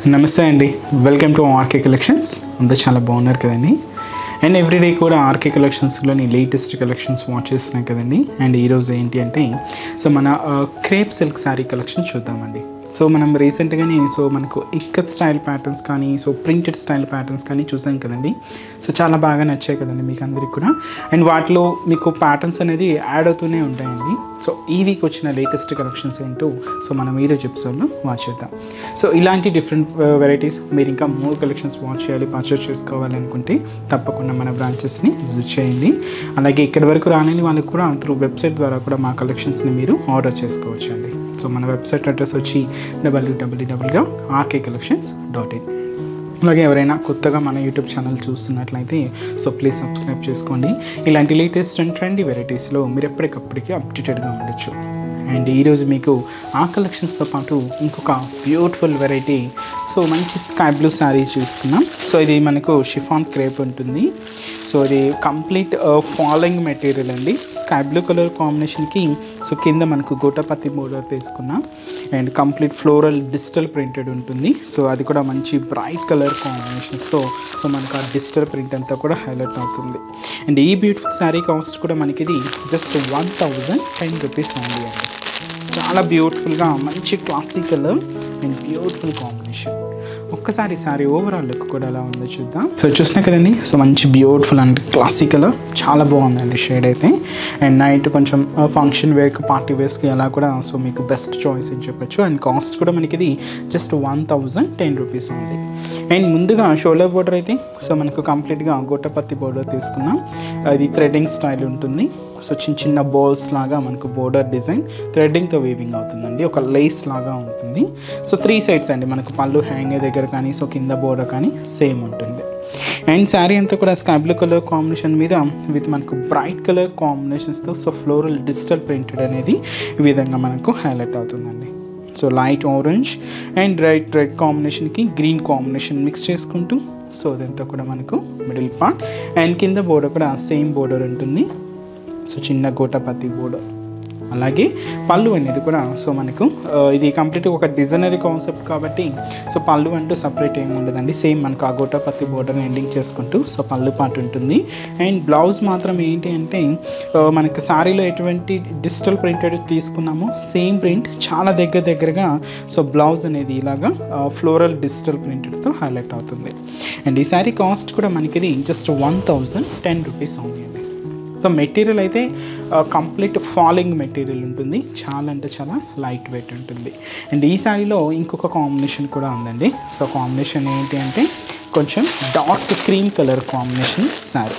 నమస్తే అండి welcome to RK collections అందరూ చాలా బాగున్నారు కదండి అండ్ ఎవ్రీడే కూడా ఆర్కే కలెక్షన్స్లోని లేటెస్ట్ కలెక్షన్స్ వాచ్ చేస్తున్నాం కదండి అండ్ ఈరోజు ఏంటి అంటే సో మన క్రేప్ సిల్క్ శారీ కలెక్షన్ చూద్దామండి సో మనం రీసెంట్గానే సో మనకు ఇక్కత్ స్టైల్ ప్యాటర్న్స్ కానీ సో ప్రింటెడ్ స్టైల్ ప్యాటర్న్స్ కానీ చూసాం కదండి సో చాలా బాగా నచ్చాయి కదండి మీకు అందరికి కూడా అండ్ వాటిలో మీకు ప్యాటర్న్స్ అనేది యాడ్ అవుతూనే ఉంటాయండి సో ఈ వీక్ వచ్చిన లేటెస్ట్ కలెక్షన్స్ ఏంటో సో మనం ఈరోజు ఎపిసోడ్లో వాచ్ చేద్దాం సో ఇలాంటి డిఫరెంట్ వెరైటీస్ మీరు ఇంకా మోర్ కలెక్షన్స్ వాచ్ చేయాలి పర్చేస్ చేసుకోవాలి అనుకుంటే తప్పకుండా మన బ్రాంచెస్ని విజిట్ చేయండి అలాగే ఇక్కడి వరకు రాని వాళ్ళకి కూడా త్రూ వెబ్సైట్ ద్వారా కూడా మా కలెక్షన్స్ని మీరు ఆర్డర్ చేసుకోవచ్చు అండి సో మన వెబ్సైట్ అడ్రస్ వచ్చి WWW RK collections dot in అలాగే ఎవరైనా కొత్తగా మన యూట్యూబ్ ఛానల్ చూస్తున్నట్లయితే సో ప్లీజ్ సబ్స్క్రైబ్ చేసుకోండి ఇలాంటి లేటెస్ట్ అండ్ ట్రెండీ వెరైటీస్లో మీరు ఎప్పటికప్పటికి అప్డేటెడ్గా ఉండొచ్చు అండ్ ఈరోజు మీకు ఆ కలెక్షన్స్తో పాటు ఇంకొక బ్యూటిఫుల్ వెరైటీ సో మంచి స్కై బ్లూ శారీస్ చూసుకున్నాం సో ఇది మనకు షిఫాన్ క్రేప్ ఉంటుంది సో ఇది కంప్లీట్ ఫాలోయింగ్ మెటీరియల్ అండి స్కై బ్లూ కలర్ కాంబినేషన్కి సో కింద మనకు గోటపతి బోర్డర్ తీసుకున్నాం and complete floral digital printed ఉంటుంది సో అది కూడా మంచి బ్రైట్ కలర్ కాంబినేషన్స్తో సో మనకు ఆ డిజిటల్ ప్రింట్ అంతా కూడా హైలైట్ అవుతుంది అండ్ ఈ బ్యూటిఫుల్ శారీ కాస్ట్ కూడా మనకి ఇది just one thousand ten rupees ఉంది అండి చాలా బ్యూటిఫుల్గా మంచి classic colour and beautiful combination ఒక్కసారి సారీ ఓవరాల్ లుక్ కూడా ఎలా ఉందో చూద్దాం సో చూసినా కదండి సో మంచి బ్యూటిఫుల్ అండ్ క్లాసిక్ కలర్ చాలా బాగుందండి షేడ్ అయితే అండ్ నైట్ కొంచెం ఫంక్షన్ వేర్కి పార్టీ వేర్స్కి అలా కూడా సో మీకు బెస్ట్ చాయిస్ అని చెప్పొచ్చు అండ్ కాస్ట్ కూడా మనకి ఇది just one thousand ten rupees ఉంది అండ్ ముందుగా షోల్డర్ బోర్డర్ అయితే సో మనకు కంప్లీట్గా గోటపత్తి బోర్డర్ తీసుకున్నాం అది థ్రెడ్డింగ్ స్టైల్ ఉంటుంది సో చిన్న చిన్న బాల్స్ లాగా మనకు బోర్డర్ డిజైన్ థ్రెడ్డింగ్తో వీవింగ్ అవుతుందండి ఒక లేస్ లాగా ఉంటుంది సో త్రీ సైడ్స్ అండి మనకు పళ్ళు హ్యాంగ్ దగ్గర కానీ సో కింద బోర్డర్ కానీ సేమ్ ఉంటుంది అండ్ శారీ అంతా కూడా స్కై బ్లూ కలర్ కాంబినేషన్ మీద విత్ మనకు బ్రైట్ కలర్ కాంబినేషన్స్తో సో ఫ్లోరల్ డిజిటల్ ప్రింటెడ్ అనేది ఈ విధంగా మనకు హైలైట్ అవుతుందండి so light orange and red red కాంబినేషన్కి గ్రీన్ కాంబినేషన్ మిక్స్ చేసుకుంటూ సో అదంతా కూడా మనకు మిడిల్ పార్ట్ అండ్ కింద బోర్డర్ కూడా సేమ్ బోర్డర్ ఉంటుంది సో చిన్న గోటపతి బోర్డర్ అలాగే పళ్ళు అనేది కూడా సో మనకు ఆ, ఇది కంప్లీట్ ఒక డిజైనరీ కాన్సెప్ట్ కాబట్టి సో పళ్ళు అంటూ సపరేట్ ఏమి ఉండదండి సేమ్ మనకు ఆ గోటపత్తి బోర్డర్ని ఎండింగ్ చేసుకుంటూ సో పళ్ళు పాటు ఉంటుంది అండ్ బ్లౌజ్ మాత్రం ఏంటి అంటే ఆ, మనకి శారీలో ఎటువంటి డిజిటల్ ప్రింటెడ్ తీసుకున్నామో సేమ్ ప్రింట్ చాలా దగ్గర దగ్గరగా సో బ్లౌజ్ అనేది ఇలాగా ఫ్లోరల్ డిజిటల్ ప్రింటెడ్తో హైలైట్ అవుతుంది అండ్ ఈ శారీ కాస్ట్ కూడా మనకి ఇది just one thousand ten rupees ఉంది అండి సో మెటీరియల్ అయితే కంప్లీట్ ఫాలింగ్ మెటీరియల్ ఉంటుంది చాలా అంటే చాలా లైట్ వెయిట్ ఉంటుంది అండ్ ఈ శారీలో ఇంకొక కాంబినేషన్ కూడా ఉందండి సో కాంబినేషన్ ఏంటి అంటే కొంచెం dark cream colour combination sari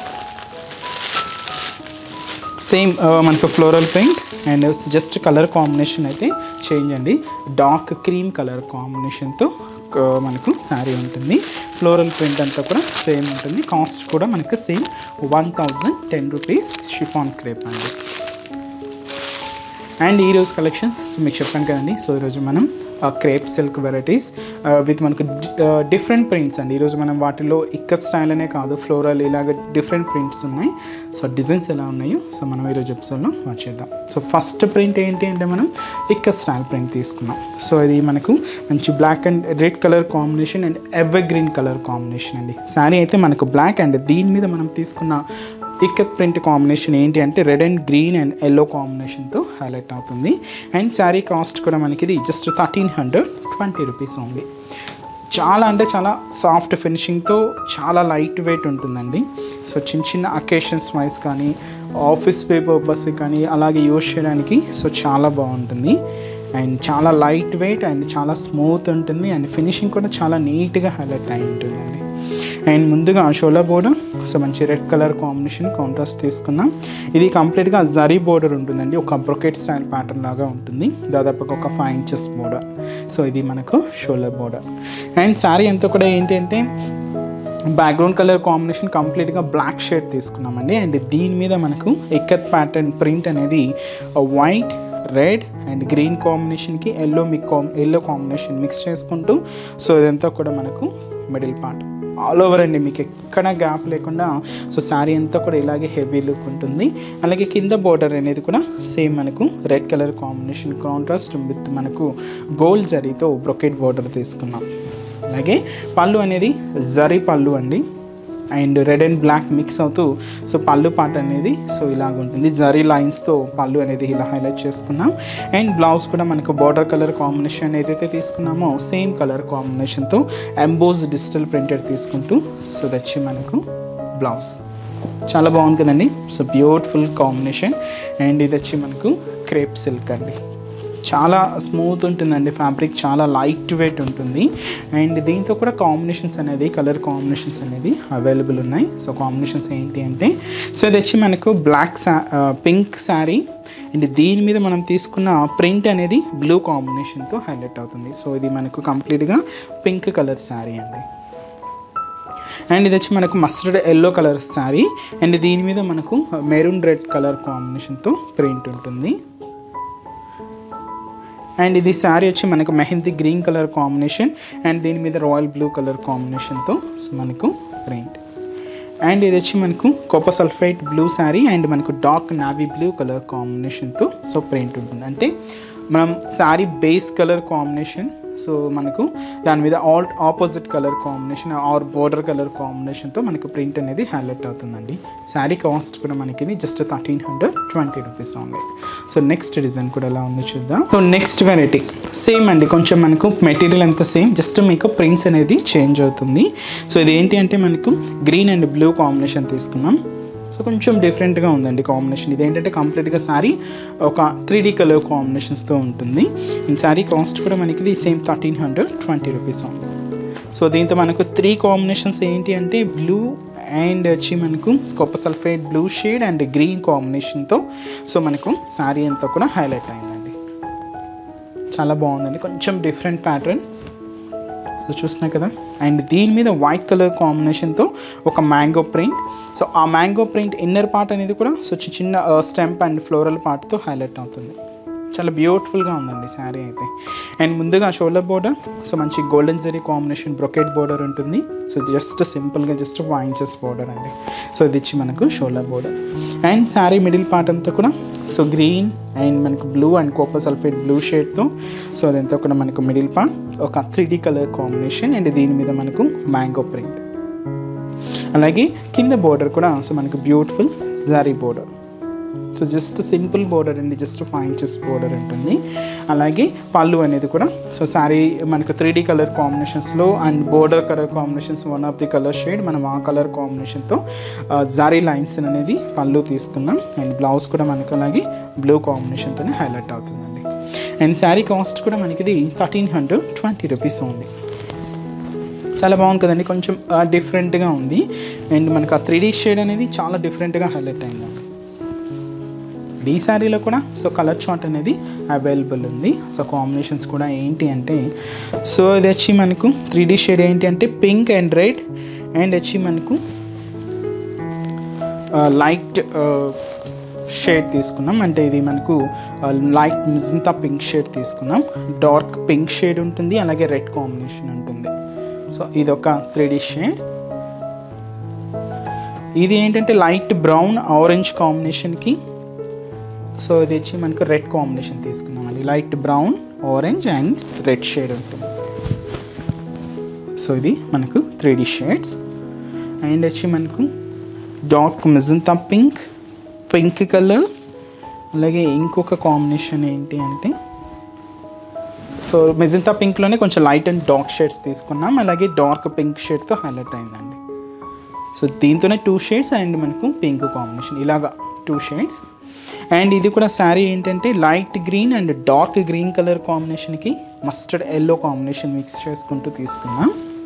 same మనకు floral paint and just colour combination అయితే చేంజ్ అండి డార్క్ క్రీమ్ కలర్ కాంబినేషన్తో మనకు శారీ ఉంటుంది ఫ్లోరల్ ప్రింట్ అంతా కూడా సేమ్ ఉంటుంది కాస్ట్ కూడా మనకు same one thousand ten rupees chiffon crepe అండి అండ్ ఈరోజు కలెక్షన్స్ సో మీకు చెప్పాను కదండి సో ఈరోజు మనం క్రేప్ సిల్క్ వెరైటీస్ విత్ మనకు డిఫరెంట్ ప్రింట్స్ అండి ఈరోజు మనం వాటిలో ఇక్కత్ స్టైల్ అనే కాదు ఫ్లోరల్ ఇలాగ డిఫరెంట్ ప్రింట్స్ ఉన్నాయి సో డిజైన్స్ ఎలా ఉన్నాయో సో మనం ఈరోజు ఎపిసోడ్లో వచ్చేద్దాం సో ఫస్ట్ ప్రింట్ ఏంటి అంటే మనం ఇక్కత్ స్టైల్ ప్రింట్ తీసుకున్నాం సో ఇది మనకు మంచి black and red colour combination and evergreen colour combination అండి శారీ అయితే మనకు బ్లాక్ అండ్ దీని మీద మనం తీసుకున్న ఇక్కత్ ప్రింట్ కాంబినేషన్ ఏంటి అంటే red and green and yellow కాంబినేషన్తో హైలైట్ అవుతుంది అండ్ శారీ కాస్ట్ కూడా మనకి ఇది just thirteen hundred twenty rupees ఉంది చాలా అంటే చాలా సాఫ్ట్ ఫినిషింగ్తో చాలా లైట్ వెయిట్ ఉంటుందండి సో చిన్న చిన్న అకేషన్స్ వైజ్ కానీ ఆఫీస్ వే పర్పస్ కానీ అలాగే యూజ్ చేయడానికి సో చాలా బాగుంటుంది అండ్ చాలా లైట్ వెయిట్ అండ్ చాలా స్మూత్ ఉంటుంది అండ్ ఫినిషింగ్ కూడా చాలా నీట్గా హైలైట్ అయి ఉంటుందండి అండ్ ముందుగా షోలా బోర్డర్ సో మంచి రెడ్ కలర్ కాంబినేషన్ కాంట్రాస్ట్ తీసుకున్నాం ఇది కంప్లీట్గా జరీ బోర్డర్ ఉంటుందండి ఒక బ్రొకెట్ స్టైల్ ప్యాటర్న్ లాగా ఉంటుంది దాదాపుగా ఒక ఫైవ్ ఇంచెస్ బోర్డర్ సో ఇది మనకు షోల్డర్ బోర్డర్ అండ్ శారీ అంతా కూడా ఏంటి అంటే బ్యాక్గ్రౌండ్ కలర్ కాంబినేషన్ కంప్లీట్గా బ్లాక్ షేడ్ తీసుకున్నామండి అండ్ దీని మీద మనకు ఎక్కత్ ప్యాటర్న్ ప్రింట్ అనేది వైట్ రెడ్ అండ్ గ్రీన్ కాంబినేషన్కి ఎల్లో మిక్ కాం ఎల్లో కాంబినేషన్ మిక్స్ చేసుకుంటూ సో ఇదంతా కూడా మనకు మిడిల్ పార్ట్ ఆల్ ఓవర్ అండి మీకు ఎక్కడ గ్యాప్ లేకుండా సో శారీ అంతా కూడా ఇలాగే హెవీ లుక్ ఉంటుంది అలాగే కింద బోర్డర్ అనేది కూడా సేమ్ మనకు red colour combination contrast with మనకు గోల్డ్ జరీతో బ్రొకెట్ బోర్డర్ తీసుకున్నాం అలాగే పళ్ళు అనేది జరీ పళ్ళు అండి and red and black mix అవుతూ సో పళ్ళు పాట అనేది సో ఇలాగ ఉంటుంది జరీ లైన్స్తో పళ్ళు అనేది ఇలా హైలైట్ చేసుకున్నాం అండ్ బ్లౌజ్ కూడా మనకు బార్డర్ కలర్ కాంబినేషన్ ఏదైతే తీసుకున్నామో సేమ్ కలర్ కాంబినేషన్తో ఎంబోజ్ డిజిటల్ ప్రింటెడ్ తీసుకుంటూ సో దచ్చి మనకు బ్లౌజ్ చాలా బాగుంది కదండి సో బ్యూటిఫుల్ కాంబినేషన్ అండ్ ఇది వచ్చి మనకు క్రేప్ సిల్క్ అండి చాలా స్మూత్ ఉంటుందండి ఫ్యాబ్రిక్ చాలా లైట్ వెయిట్ ఉంటుంది అండ్ దీంతో కూడా కాంబినేషన్స్ అనేది కలర్ కాంబినేషన్స్ అనేది అవైలబుల్ ఉన్నాయి సో కాంబినేషన్స్ ఏంటి అంటే సో ఇది వచ్చి మనకు బ్లాక్ సా పింక్ శారీ అండ్ దీని మీద మనం తీసుకున్న ప్రింట్ అనేది బ్లూ కాంబినేషన్తో హైలైట్ అవుతుంది సో ఇది మనకు కంప్లీట్గా పింక్ కలర్ శారీ అండి అండ్ ఇది వచ్చి మనకు mustard yellow colour sari and దీని మీద మనకు మెరూన్ రెడ్ కలర్ కాంబినేషన్తో ప్రింట్ ఉంటుంది అండ్ ఇది శారీ వచ్చి మనకు mehndi green colour combination and దీని మీద రాయల్ బ్లూ కలర్ కాంబినేషన్తో సో మనకు ప్రింట్ అండ్ ఇది వచ్చి మనకు copper sulphate blue sari and మనకు డార్క్ నావీ బ్లూ కలర్ కాంబినేషన్తో సో ప్రింట్ ఉంటుంది అంటే మనం sari base colour combination so మనకు దాని మీద all opposite colour combination are border colour కాంబినేషన్తో మనకు ప్రింట్ అనేది హైలైట్ అవుతుందండి శారీ కాస్ట్ కూడా మనకి just thirteen hundred twenty rupees only so next design కూడా ఎలా ఉందో చూద్దాం సో నెక్స్ట్ వెరైటీ సేమ్ అండి కొంచెం మనకు మెటీరియల్ అంతా సేమ్ జస్ట్ మీకు ప్రింట్స్ అనేది చేంజ్ అవుతుంది సో ఇది ఏంటి అంటే మనకు గ్రీన్ అండ్ బ్లూ కాంబినేషన్ తీసుకున్నాం సో కొంచెం డిఫరెంట్గా ఉందండి కాంబినేషన్ ఇది ఏంటంటే కంప్లీట్గా శారీ ఒక త్రీ డీ కలర్ కాంబినేషన్స్తో ఉంటుంది ఈ శారీ కాస్ట్ కూడా మనకి ఇది same thirteen hundred twenty rupees ఉంది సో దీంతో మనకు త్రీ కాంబినేషన్స్ ఏంటి అంటే బ్లూ అండ్ వచ్చి మనకు copper sulphate blue shade and green కాంబినేషన్తో సో మనకు శారీ అంతా కూడా హైలైట్ అయిందండి చాలా బాగుందండి కొంచెం డిఫరెంట్ ప్యాటర్న్ సో చూస్తున్నా కదా అండ్ దీని మీద వైట్ కలర్ కాంబినేషన్తో ఒక మ్యాంగో ప్రింట్ సో ఆ మ్యాంగో ప్రింట్ ఇన్నర్ పార్ట్ అనేది కూడా సో చి- చిన్న స్టెంప్ అండ్ ఫ్లోరల్ పార్ట్తో హైలైట్ అవుతుంది చాలా బ్యూటిఫుల్గా ఉందండి శారీ అయితే అండ్ ముందుగా షోల్డర్ బోర్డర్ సో మంచి golden zari combination brocade border ఉంటుంది సో జస్ట్ సింపుల్గా జస్ట్ ఫైవ్ ఇంచెస్ బోర్డర్ అండి సో ఇది ఇచ్చి మనకు shoulder border and sari middle part అంతా కూడా సో గ్రీన్ అండ్ మనకు blue and copper sulphate blue షేడ్తో so అదంతా కూడా మనకు మిడిల్ పార్ట్ ఒక three D colour combination and దీని మీద మనకు మ్యాంగో ప్రింట్ అలాగే కింద బోర్డర్ కూడా సో మనకు beautiful zari border so just simple border అండి జస్ట్ ఫైవ్ ఇంచెస్ బోర్డర్ ఉంటుంది అలాగే పళ్ళు అనేది కూడా సో శారీ మనకు త్రీ డీ కలర్ కాంబినేషన్స్లో and border colour combinations one of the colour shade మనం ఆ కలర్ కాంబినేషన్తో జారీ లైన్స్ అనేది పళ్ళు తీసుకున్నాం అండ్ బ్లౌజ్ కూడా మనకు అలాగే బ్లూ కాంబినేషన్తోనే హైలైట్ అవుతుందండి అండ్ శారీ కాస్ట్ కూడా మనకి ఇది థర్టీన్ హండ్రెడ్ ట్వంటీ రూపీస్ ఉంది చాలా బాగుంది కదండి కొంచెం డిఫరెంట్గా ఉంది అండ్ మనకు ఆ త్రీ డీ షేడ్ అనేది చాలా డిఫరెంట్గా హైలైట్ అయిందండి ఈ శారీలో కూడా సో కలర్ చార్ట్ అనేది అవైలబుల్ ఉంది సో కాంబినేషన్స్ కూడా ఏంటి అంటే సో ఇది వచ్చి మనకు త్రీ డీ షేడ్ ఏంటి అంటే పింక్ అండ్ రెడ్ అండ్ వచ్చి మనకు లైట్ షేడ్ తీసుకున్నాం అంటే ఇది మనకు లైట్ మిజంతా పింక్ షేడ్ తీసుకున్నాం డార్క్ పింక్ షేడ్ ఉంటుంది అలాగే రెడ్ కాంబినేషన్ ఉంటుంది సో ఇది ఒక త్రీ డీ షేడ్ ఇది ఏంటంటే లైట్ బ్రౌన్ ఆరెంజ్ కాంబినేషన్కి సో ఇది వచ్చి మనకు రెడ్ కాంబినేషన్ తీసుకున్నాం అది light brown orange and red shade ఉంటుంది సో ఇది మనకు త్రీ డీ షేడ్స్ అండ్ వచ్చి మనకు dark magenta pink pink colour అలాగే ఇంకొక కాంబినేషన్ ఏంటి అంటే సో మెజంతా పింక్లోనే కొంచెం లైట్ అండ్ డార్క్ షేడ్స్ తీసుకున్నాం అలాగే డార్క్ పింక్ షేడ్తో హైలైట్ అయిందండి సో దీంతోనే టూ షేడ్స్ అండ్ మనకు పింక్ కాంబినేషన్ ఇలాగా టూ షేడ్స్ అండ్ ఇది కూడా శారీ ఏంటంటే light green and dark green colour కాంబినేషన్కి మస్టర్డ్ ఎల్లో కాంబినేషన్ మిక్స్ చేసుకుంటూ తీసుకున్నాం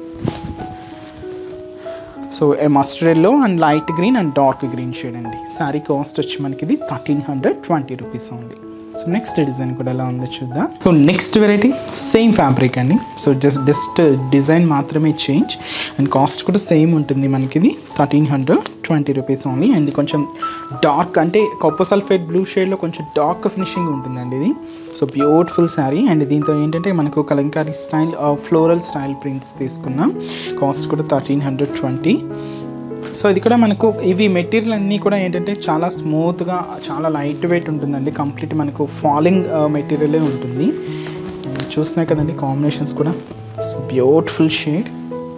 so mustard yellow and light green and dark green shade అండి శారీ కాస్ట్ వచ్చి మనకి ఇది thirteen hundred twenty rupees only so next design కూడా ఎలా ఉందో చూద్దాం so next variety same fabric అండి సో జస్ట్ జస్ట్ డిజైన్ మాత్రమే చేంజ్ అండ్ కాస్ట్ కూడా సేమ్ ఉంటుంది మనకి ఇది thirteen hundred twenty rupees only and కొంచెం డార్క్ అంటే కొప్ప సల్ఫేట్ బ్లూ షేడ్లో కొంచెం డార్క్ ఫినిషింగ్ ఉంటుందండి ఇది సో బ్యూటిఫుల్ శారీ అండ్ దీంతో ఏంటంటే మనకు Kalamkari style floral style prints తీసుకున్నాం కాస్ట్ కూడా థర్టీన్ హండ్రెడ్ ట్వంటీ సో ఇది కూడా మనకు ఇవి మెటీరియల్ అన్నీ కూడా ఏంటంటే చాలా స్మూత్గా చాలా లైట్ వెయిట్ ఉంటుందండి కంప్లీట్ మనకు ఫాలింగ్ మెటీరియలే ఉంటుంది చూసినా కదండి కాంబినేషన్స్ కూడా సో బ్యూటిఫుల్ షేడ్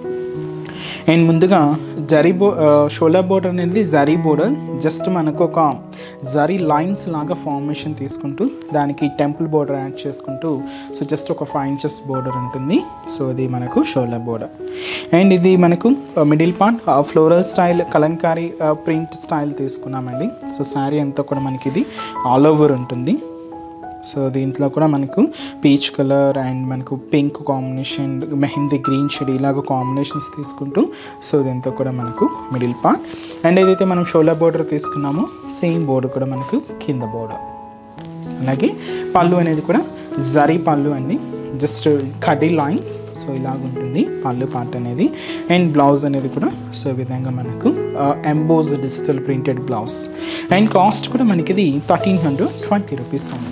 అండ్ ముందుగా జరీ బో షోలా బోర్డర్ అనేది జరీ బోర్డర్ జస్ట్ మనకు ఒక జరీ లైన్స్ లాగా ఫార్మేషన్ తీసుకుంటూ దానికి టెంపుల్ బోర్డర్ యాడ్ చేసుకుంటూ సో జస్ట్ ఒక ఫైవ్ ఇంచెస్ బోర్డర్ ఉంటుంది సో ఇది మనకు షోలా బోర్డర్ అండ్ ఇది మనకు middle part floral style Kalamkari print style తీసుకున్నామండి సో శారీ అంతా కూడా మనకి ఇది ఆల్ ఓవర్ ఉంటుంది సో దీంట్లో కూడా మనకు పీచ్ కలర్ అండ్ మనకు pink combination mehndi green shade ఇలాగ కాంబినేషన్స్ తీసుకుంటూ సో దీంతో కూడా మనకు మిడిల్ పార్ట్ అండ్ ఏదైతే మనం షోలా బోర్డర్ తీసుకున్నామో సేమ్ బోర్డర్ కూడా మనకు కింద బోర్డర్ అలాగే పళ్ళు అనేది కూడా జరీ పళ్ళు అండి జస్ట్ కడీ లైన్స్ సో ఇలాగ ఉంటుంది పళ్ళు పార్ట్ అనేది అండ్ బ్లౌజ్ అనేది కూడా సో ఈ విధంగా మనకు emboss digital printed blouse and cost కూడా మనకి ఇది థర్టీన్ హండ్రెడ్ ట్వంటీ రూపీస్ ఉంది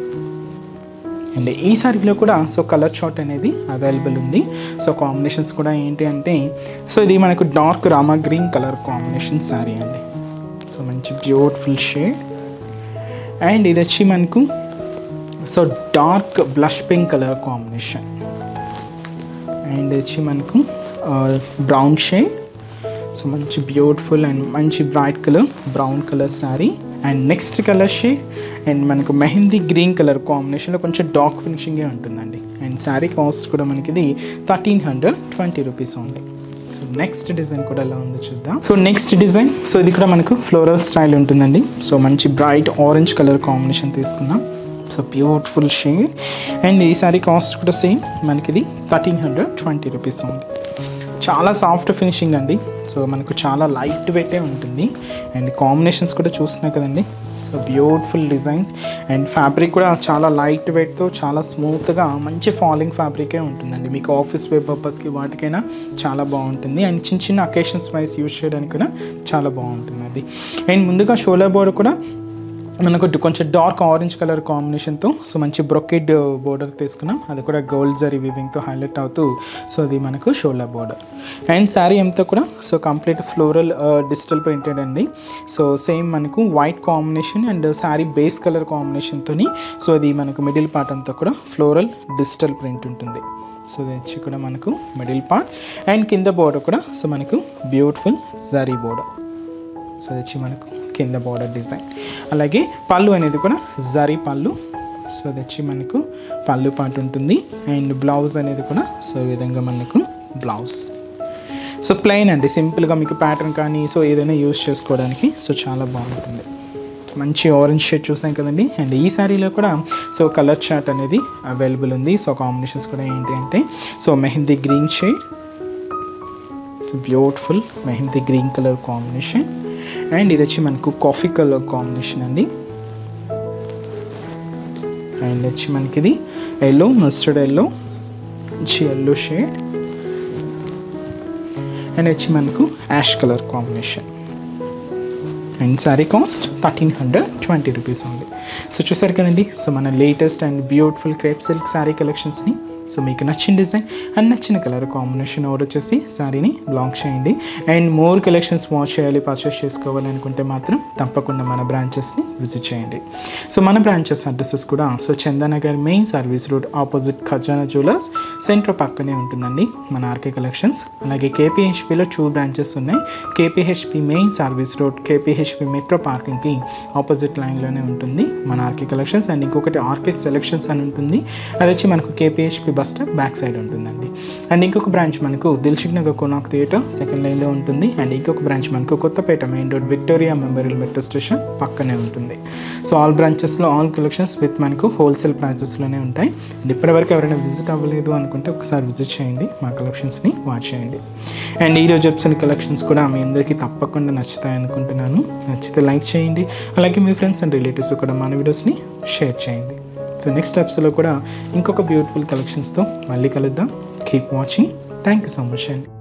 అండ్ ఈ సారీలో కూడా సో కలర్ షార్ట్ అనేది అవైలబుల్ ఉంది సో కాంబినేషన్స్ కూడా ఏంటి అంటే సో ఇది మనకు dark Rama green colour combination sari అండి సో మంచి బ్యూటిఫుల్ షేడ్ అండ్ ఇది వచ్చి మనకు so dark blush pink colour combination and వచ్చి మనకు బ్రౌన్ షేడ్ సో మంచి బ్యూటిఫుల్ అండ్ మంచి bright colour brown colour sari and next colour shade and మనకు మెహందీ గ్రీన్ కలర్ కాంబినేషన్లో కొంచెం డార్క్ ఫినిషింగే ఉంటుందండి అండ్ శారీ కాస్ట్ కూడా మనకి ఇది థర్టీన్ హండ్రెడ్ ట్వంటీ రూపీస్ ఉంది సో నెక్స్ట్ డిజైన్ కూడా ఎలా ఉందో చూద్దాం సో నెక్స్ట్ డిజైన్ సో ఇది కూడా మనకు ఫ్లోరల్ స్టైల్ ఉంటుందండి సో మంచి బ్రైట్ ఆరెంజ్ కలర్ కాంబినేషన్ తీసుకున్నాం సో బ్యూటిఫుల్ షేడ్ అండ్ ఈ సారీ కాస్ట్ కూడా సేమ్ మనకి ఇది థర్టీన్ హండ్రెడ్ ట్వంటీ రూపీస్ ఉంది చాలా సాఫ్ట్ ఫినిషింగ్ అండి సో మనకు చాలా లైట్ వెయిటే ఉంటుంది అండ్ కాంబినేషన్స్ కూడా చూస్తున్నాయి కదండి so beautiful designs and fabric కూడా చాలా లైట్ వెయిట్తో చాలా స్మూత్గా మంచి ఫాలింగ్ ఫ్యాబ్రికే ఉంటుందండి మీకు ఆఫీస్ వే పర్పస్కి వాటికైనా చాలా బాగుంటుంది అండ్ చిన్న చిన్న అకేషన్స్ వైజ్ యూజ్ చేయడానికి కూడా చాలా బాగుంటుందండి అండ్ ముందుగా షోలా బోర్డర్ కూడా మనకు కొంచెం డార్క్ ఆరెంజ్ కలర్ కాంబినేషన్తో సో మంచి బ్రొకెడ్ బోర్డర్ తీసుకున్నాం అది కూడా గోల్డ్ జరీ వివింగ్తో హైలైట్ అవుతూ సో అది మనకు షోలా బోర్డర్ అండ్ శారీ అంతా కూడా so complete floral digital printed అండి సో సేమ్ మనకు white combination and sari base colour కాంబినేషన్తో సో అది మనకు మిడిల్ పార్ట్ అంతా కూడా ఫ్లోరల్ డిజిటల్ ప్రింట్ ఉంటుంది సో ఇది వచ్చి కూడా మనకు మిడిల్ పార్ట్ అండ్ కింద బోర్డర్ కూడా సో మనకు బ్యూటిఫుల్ జరీ బోర్డర్ సో ఇది వచ్చి మనకు కింద బార్డర్ డిజైన్ అలాగే పళ్ళు అనేది కూడా జరీ పళ్ళు సో అది వచ్చి మనకు పళ్ళు పాటు ఉంటుంది అండ్ బ్లౌజ్ అనేది కూడా సో ఈ విధంగా మనకు బ్లౌజ్ సో ప్లెయిన్ అండి సింపుల్గా మీకు ప్యాటర్న్ కానీ సో ఏదైనా యూస్ చేసుకోవడానికి సో చాలా బాగుంటుంది మంచి ఆరెంజ్ షేడ్ చూసాం కదండి అండ్ ఈ శారీలో కూడా సో కలర్ చార్ట్ అనేది అవైలబుల్ ఉంది సో కాంబినేషన్స్ కూడా ఏంటి అంటే so mehndi green shade so beautiful mehndi green colour combination and ఇది వచ్చి మనకు కాఫీ కలర్ కాంబినేషన్ అండి అండ్ వచ్చి మనకి ఇది ఎల్లో మస్టర్డ్ ఎల్లో మంచి ఎల్లో షేడ్ అండ్ వచ్చి మనకు ash colour combination and sari cost thirteen hundred twenty rupees ఉంది సో చూసారు కదండి సో మన latest and beautiful crepe silk sari కలెక్షన్స్ని సో మీకు నచ్చిన డిజైన్ అండ్ నచ్చిన కలర్ కాంబినేషన్ ఆర్డర్ చేసి శారీని బ్లాక్ చేయండి అండ్ మోర్ కలెక్షన్స్ వాచ్ చేయాలి పర్చేస్ చేసుకోవాలి అనుకుంటే మాత్రం తప్పకుండా మన బ్రాంచెస్ని విజిట్ చేయండి సో మన బ్రాంచెస్ అడ్రసెస్ కూడా so Chandanagar main service road opposite Khazana jewellers centre పక్కనే ఉంటుందండి మన ఆర్కే కలెక్షన్స్ అలాగే కేపీహెచ్పిలో టూ బ్రాంచెస్ ఉన్నాయి KPHB main service road KPHB metro పార్కింగ్కి ఆపోజిట్ లైన్లోనే ఉంటుంది మన ఆర్కే కలెక్షన్స్ అండ్ ఇంకొకటి ఆర్కే సెలెక్షన్స్ అని ఉంటుంది అది వచ్చి మనకు KPHB bus stop back side ఉంటుందండి అండ్ ఇంకొక బ్రాంచ్ మనకు దిల్షుక్ నగర్ కోనాక్ థియేటర్ సెకండ్ లైన్లో ఉంటుంది అండ్ ఇంకొక బ్రాంచ్ మనకు Kothapet main road Victoria Memorial metro station పక్కనే ఉంటుంది సో ఆల్ బ్రాంచెస్లో ఆల్ కలెక్షన్స్ విత్ మనకు హోల్సేల్ ప్రైజెస్లోనే ఉంటాయి అండ్ ఇప్పటివరకు ఎవరైనా విజిట్ అవ్వలేదు అనుకుంటే ఒకసారి విజిట్ చేయండి మా కలెక్షన్స్ని వాచ్ చేయండి అండ్ ఈరోజు చెప్సిన కలెక్షన్స్ కూడా మీ అందరికీ తప్పకుండా నచ్చుతాయి అనుకుంటున్నాను నచ్చితే లైక్ చేయండి అలాగే మీ ఫ్రెండ్స్ అండ్ రిలేటివ్స్ కూడా మన వీడియోస్ని షేర్ చేయండి సో నెక్స్ట్ ఎపిసోడ్లో కూడా ఇంకొక బ్యూటిఫుల్ కలెక్షన్స్తో మళ్ళీ కలుద్దాం keep watching thank you so much అండి